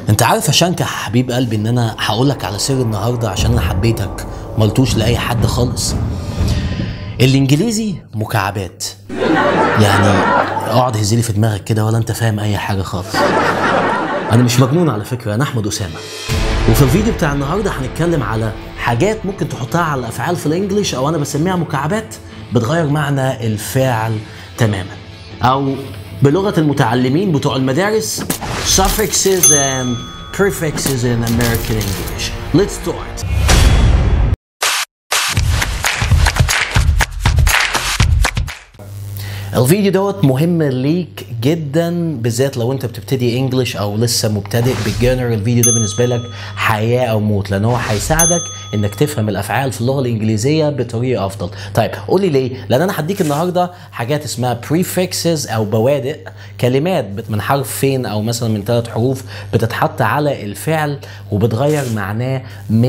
انت عارف يا شنكة يا حبيب قلبي ان انا هقول لك على سر النهارده عشان انا حبيتك ما قلتوش لاي حد خالص الانجليزي مكعبات يعني اقعد هزلي في دماغك كده ولا انت فاهم اي حاجه خالص انا مش مجنون على فكره انا احمد اسامه وفي الفيديو بتاع النهارده هنتكلم على حاجات ممكن تحطها على الافعال في الانجليش او انا بسميها مكعبات بتغير معنى الفعل تماما او بلغه المتعلمين بتوع المدارس suffixes and prefixes in American English. Let's start. الفيديو دوت مهم ليك جدا بالذات لو انت بتبتدي انجلش او لسه مبتدئ بالجنر الفيديو ده بالنسبه لك حياه او موت لان هو هيساعدك انك تفهم الافعال في اللغه الانجليزيه بطريقه افضل طيب قول لي ليه لان انا هديك النهارده حاجات اسمها prefixes او بوادئ كلمات من حرف فين او مثلا من ثلاث حروف بتتحط على الفعل وبتغير معناه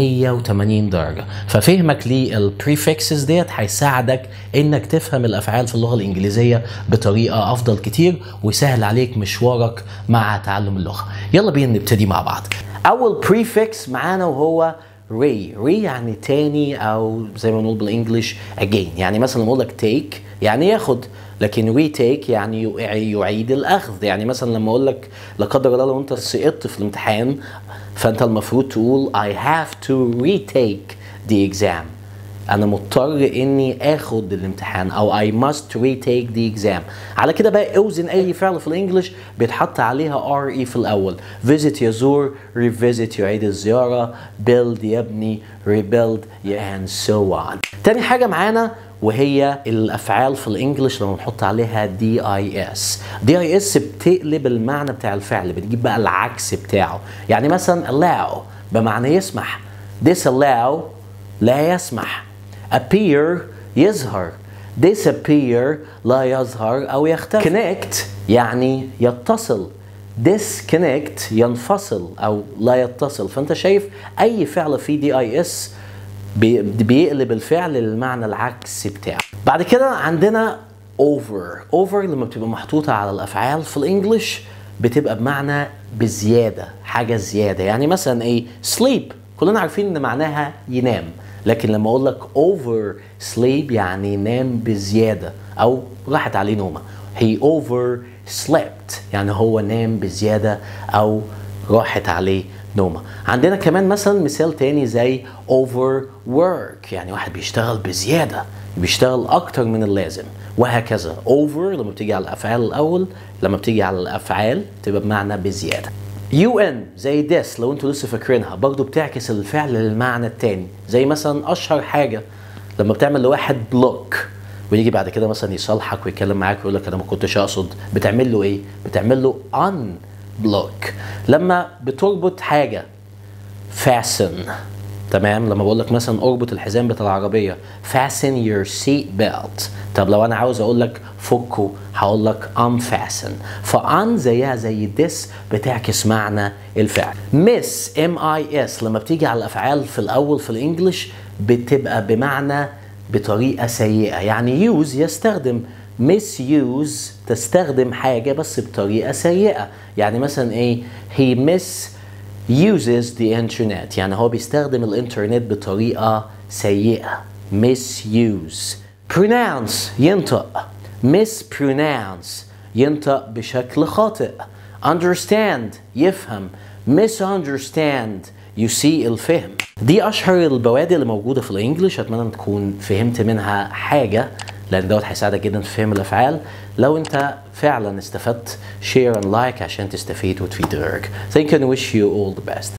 180 درجه ففهمك للبريفكسز ديت هيساعدك انك تفهم الافعال في اللغه الانجليزيه بطريقه افضل كتير ويسهل عليك مشوارك مع تعلم اللغه يلا بينا نبتدي مع بعض اول بريفكس معانا وهو ري ري يعني تاني او زي ما بنقول بالانجلش again يعني مثلا نقول لك تيك يعني ياخد لكن ري تيك يعني يعيد الاخذ يعني مثلا لما اقول لك لا قدر الله لو انت سقطت في الامتحان فانت المفروض تقول I have to retake the exam انا مضطر اني اخد الامتحان او I must retake the exam على كده بقى اوزن اي فعل في الانجليش بيتحط عليها ار اي في الاول visit يزور revisit يعيد الزياره build يبني rebuild and so on تاني حاجه معانا وهي الافعال في الانجليش لما بنحط عليها دي اي اس دي اي اس بتقلب المعنى بتاع الفعل بتجيب بقى العكس بتاعه يعني مثلا allow بمعنى يسمح disallow لا يسمح appear يظهر disappear لا يظهر او يختفي connect يعني يتصل disconnect ينفصل او لا يتصل فانت شايف اي فعل فيه دي اي اس بيقلب الفعل للمعنى العكسي بتاعه بعد كده عندنا over over لما بتبقى محطوطة على الأفعال في الإنجليش بتبقى بمعنى بزيادة حاجة زيادة يعني مثلا إيه sleep كلنا عارفين إن معناها ينام لكن لما أقول لك over sleep يعني ينام بزيادة أو راحت عليه نومة he over slept يعني هو نام بزيادة أو راحت عليه نومة عندنا كمان مثلا مثال تاني زي overwork يعني واحد بيشتغل بزيادة بيشتغل أكتر من اللازم وهكذا over لما بتيجي على الأفعال الأول لما بتيجي على الأفعال تبقى بمعنى بزيادة UN زي this لو انتوا لسه فاكرينها برضو بتعكس الفعل للمعنى التاني زي مثلا أشهر حاجة لما بتعمل لواحد بلوك ويجي بعد كده مثلا يصالحك ويتكلم معاك ويقول لك انا ما كنتش اقصد بتعمل له ايه؟ بتعمل له un بلوك لما بتربط حاجه fasten تمام لما بقول لك مثلا اربط الحزام بتاع العربيه fasten your seat belt طب لو انا عاوز اقول لك فكه هقول لك unfasten فان زيها زي this بتعكس معنى الفعل miss ام اي اس لما بتيجي على الافعال في الاول في الانجليش بتبقى بمعنى بطريقه سيئه يعني use يستخدم misuse تستخدم حاجة بس بطريقة سيئة يعني مثلا ايه he misuses the internet يعني هو بيستخدم الانترنت بطريقة سيئة misuse pronounce ينطق mispronounce ينطق بشكل خاطئ understand يفهم misunderstand يسيء الفهم دي اشهر البوادئ اللي موجوده في الانجليش اتمنى تكون فهمت منها حاجه لان دوت هيساعدك جدا في فهم الافعال لو انت فعلا استفدت شير اند لايك عشان تستفيد وتفيد غيرك. Thank you and wish you all the best.